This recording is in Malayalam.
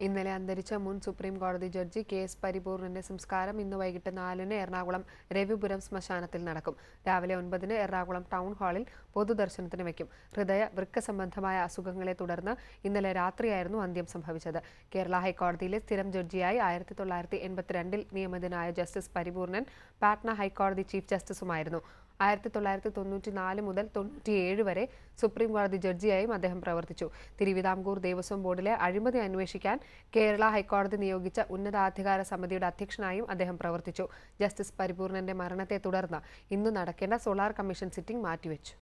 ഇന്നലെ അന്തരിച്ച മുൻ സുപ്രീം കോടതി ജഡ്ജി കെ എസ് പരിപൂർണന്റെ സംസ്കാരം ഇന്ന് വൈകിട്ട് നാലിന് എറണാകുളം രവിപുരം ശ്മശാനത്തിൽ നടക്കും രാവിലെ ഒൻപതിന് എറണാകുളം ടൗൺ ഹാളിൽ പൊതുദർശനത്തിന് വയ്ക്കും ഹൃദയ വൃക്ക സംബന്ധമായ അസുഖങ്ങളെ തുടർന്ന് ഇന്നലെ രാത്രിയായിരുന്നു അന്ത്യം സംഭവിച്ചത് കേരള ഹൈക്കോടതിയിലെ സ്ഥിരം ജഡ്ജിയായി ആയിരത്തി തൊള്ളായിരത്തി എൺപത്തിരണ്ടിൽ നിയമിതനായ ജസ്റ്റിസ് പരിപൂർണൻ പാട്ന ഹൈക്കോടതി ചീഫ് ജസ്റ്റിസുമായിരുന്നു ആയിരത്തി തൊള്ളായിരത്തി തൊണ്ണൂറ്റി നാല് മുതൽ തൊണ്ണൂറ്റിയേഴ് വരെ സുപ്രീം കോടതി ജഡ്ജിയായും അദ്ദേഹം പ്രവർത്തിച്ചു തിരുവിതാംകൂർ ദേവസ്വം ബോർഡിലെ അഴിമതി അന്വേഷിക്കാൻ കേരള ഹൈക്കോടതി നിയോഗിച്ച ഉന്നതാധികാര സമിതിയുടെ അധ്യക്ഷനായും അദ്ദേഹം പ്രവർത്തിച്ചു ജസ്റ്റിസ് പരിപൂർണന്റെ മരണത്തെ തുടർന്ന് ഇന്ന് നടക്കേണ്ട സോളാർ കമ്മീഷൻ സിറ്റിംഗ് മാറ്റിവെച്ചു